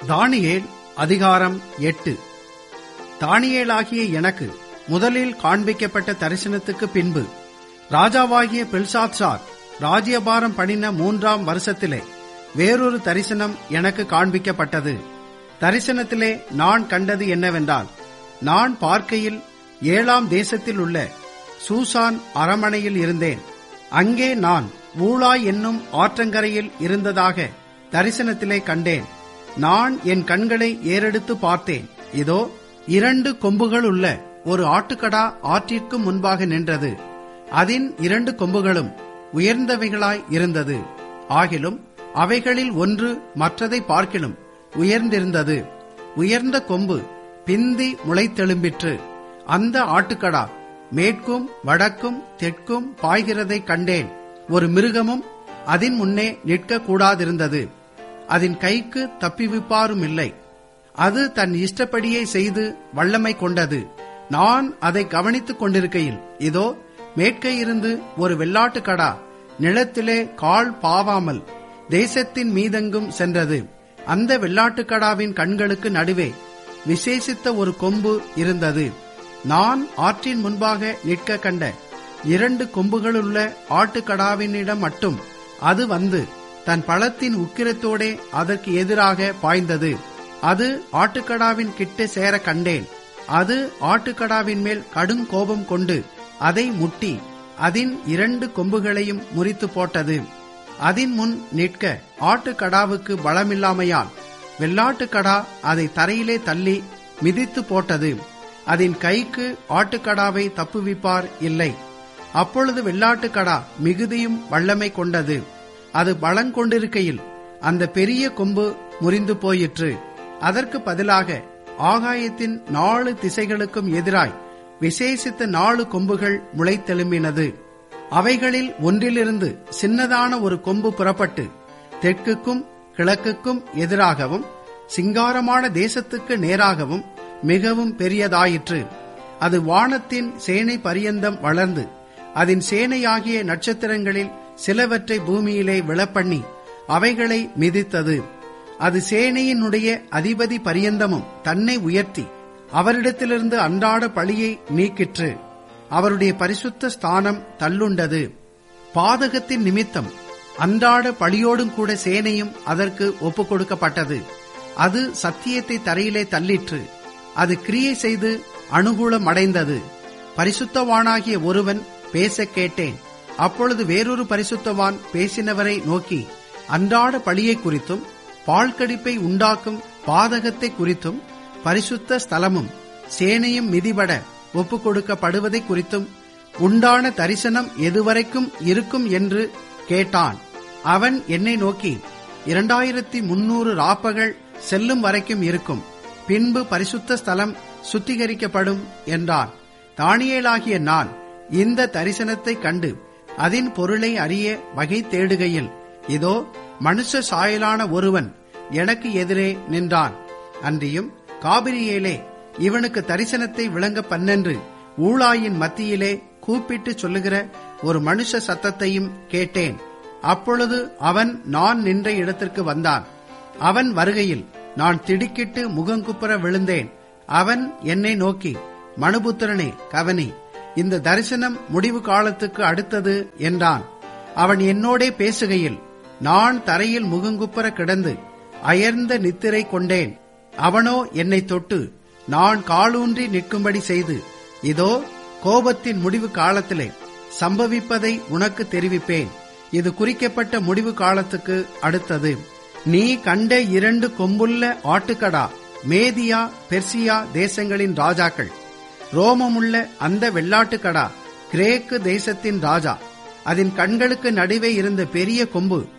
தானியேல் அதிகாரம் எட்டு தானியேலாகிய எனக்கு முதலில் காண்பிக்கப்பட்ட தரிசனத்துக்கு பின்பு ராஜாவாகிய பெல்சாத்சார் ராஜ்யபாரம் பண்ணின மூன்றாம் வருஷத்திலே வேறொரு தரிசனம் எனக்கு காண்பிக்கப்பட்டது தரிசனத்திலே நான் கண்டது என்னவென்றால் நான் பார்க்கையில் ஏழாம் தேசத்தில் உள்ள சூசான் அரமனையில் இருந்தேன் அங்கே நான் ஊழாய் என்னும் ஆற்றங்கரையில் இருந்ததாக தரிசனத்திலே கண்டேன் நான் என் கண்களை ஏறெடுத்து பார்த்தேன் இதோ இரண்டு கொம்புகள் உள்ள ஒரு ஆட்டுக்கடா ஆற்றிற்கு முன்பாக நின்றது அதன் இரண்டு கொம்புகளும் உயர்ந்தவைகளாய் இருந்தது ஆகிலும் அவைகளில் ஒன்று மற்றதை பார்க்கிலும் உயர்ந்திருந்தது உயர்ந்த கொம்பு பிந்தி முளைத்தெழும்பிற்று அந்த ஆட்டுக்கடா மேற்கும் வடக்கும் தெற்கும் பாய்கிறதை கண்டேன் ஒரு மிருகமும் அதன் முன்னே நிற்க கூடாதிருந்தது அதன் கைக்கு தப்பிவிப்பாரும் இல்லை அது தன் இஷ்டப்படியே செய்து வல்லமை கொண்டது நான் அதை கவனித்துக் கொண்டிருக்கையில் இதோ மேற்கே இருந்து ஒரு வெள்ளாட்டுக்கடா நிலத்திலே கால் பாவாமல் தேசத்தின் மீதெங்கும் சென்றது அந்த வெள்ளாட்டுக்கடாவின் கண்களுக்கு நடுவே விசேஷித்த ஒரு கொம்பு இருந்தது நான் ஆற்றின் முன்பாக நிற்க கண்ட இரண்டு கொம்புகளுள்ள ஆட்டுக்கடாவினிடம் மட்டும் அது வந்து தன் பழத்தின் உக்கிரத்தோடே அதற்கு எதிராக பாய்ந்தது அது ஆட்டுக்கடாவின் கிட்ட சேர கண்டேன் அது ஆட்டுக்கடாவின் மேல் கடும் கோபம் கொண்டு அதை முட்டி அதன் இரண்டு கொம்புகளையும் முறித்து போட்டது அதன் முன் நிற்க ஆட்டுக்கடாவுக்கு பலமில்லாமையால் வெள்ளாட்டுக்கடா அதை தரையிலே தள்ளி மிதித்து போட்டது அதன் கைக்கு ஆட்டுக்கடாவை தப்புவிப்பார் இல்லை அப்பொழுது வெள்ளாட்டுக்கடா மிகுதியும் வல்லமை கொண்டது அது பலங்கொண்டிருக்கையில் அந்த பெரிய கொம்பு முறிந்து போயிற்று அதற்கு பதிலாக ஆகாயத்தின் நாலு திசைகளுக்கும் எதிராய் விசேஷித்த நாலு கொம்புகள் முளைத்தெழும்பினது அவைகளில் ஒன்றிலிருந்து சின்னதான ஒரு கொம்பு புறப்பட்டு தெற்குக்கும் கிழக்குக்கும் எதிராகவும் சிங்காரமான தேசத்துக்கு நேராகவும் மிகவும் பெரியதாயிற்று அது வானத்தின் சேனை பரியந்தம் வளர்ந்து அதன் சேனையாகிய நட்சத்திரங்களில் சிலவற்றை பூமியிலே விழப்பண்ணி அவைகளை மிதித்தது அது சேனையினுடைய அதிபதி பரியந்தமும் தன்னை உயர்த்தி அவரிடத்திலிருந்து அன்றாட பழியை நீக்கிற்று அவருடைய பரிசுத்த ஸ்தானம் தள்ளுண்டது பாதகத்தின் நிமித்தம் அன்றாட பழியோடும் கூட சேனையும் அதற்கு ஒப்புக் கொடுக்கப்பட்டது அது சத்தியத்தை தரையிலே தள்ளிற்று அது கிரியை செய்து அனுகூலம் அடைந்தது பரிசுத்தவானாகிய ஒருவன் பேச கேட்டேன் அப்பொழுது வேறொரு பரிசுத்தவான் பேசினவரை நோக்கி அன்றாட பழியை குறித்தும் பால்கடிப்பை உண்டாக்கும் பாதகத்தை குறித்தும் பரிசுத்த ஸ்தலமும் சேனையும் மிதிபட ஒப்புக் கொடுக்கப்படுவதை குறித்தும் உண்டான தரிசனம் எதுவரைக்கும் இருக்கும் என்று கேட்டான் அவன் என்னை நோக்கி இரண்டாயிரத்தி முன்னூறு ராப்பகள் செல்லும் வரைக்கும் இருக்கும் பின்பு பரிசுத்த ஸ்தலம் சுத்திகரிக்கப்படும் என்றான் தானியேலாகிய நான் இந்த தரிசனத்தை கண்டு அதன் பொருளை அறிய வகை தேடுகையில் இதோ மனுஷ சாயலான ஒருவன் எனக்கு எதிரே நின்றான் அன்றியும் காபிரியேலே இவனுக்கு தரிசனத்தை விளங்க பன்னென்று ஊழாயின் மத்தியிலே கூப்பிட்டு சொல்லுகிற ஒரு மனுஷ சத்தத்தையும் கேட்டேன் அப்பொழுது அவன் நான் நின்ற இடத்திற்கு வந்தான் அவன் வருகையில் நான் திடுக்கிட்டு முகங்குப்புற விழுந்தேன் அவன் என்னை நோக்கி மனுபுத்திரனே கவனி இந்த தரிசனம் முடிவு காலத்துக்கு அடுத்தது என்றான் அவன் என்னோடே பேசுகையில் நான் தரையில் முகங்குப்புற கிடந்து அயர்ந்த நித்திரை கொண்டேன் அவனோ என்னை தொட்டு நான் காலூன்றி நிற்கும்படி செய்து இதோ கோபத்தின் முடிவு காலத்திலே சம்பவிப்பதை உனக்கு தெரிவிப்பேன் இது குறிக்கப்பட்ட முடிவு காலத்துக்கு அடுத்தது நீ கண்ட இரண்டு கொம்புள்ள ஆட்டுக்கடா மேதியா பெர்சியா தேசங்களின் ராஜாக்கள் ரோமமுள்ள அந்த வெள்ளாட்டுக்கடா கிரேக்கு தேசத்தின் ராஜா அதன் கண்களுக்கு நடுவே இருந்த பெரிய கொம்பு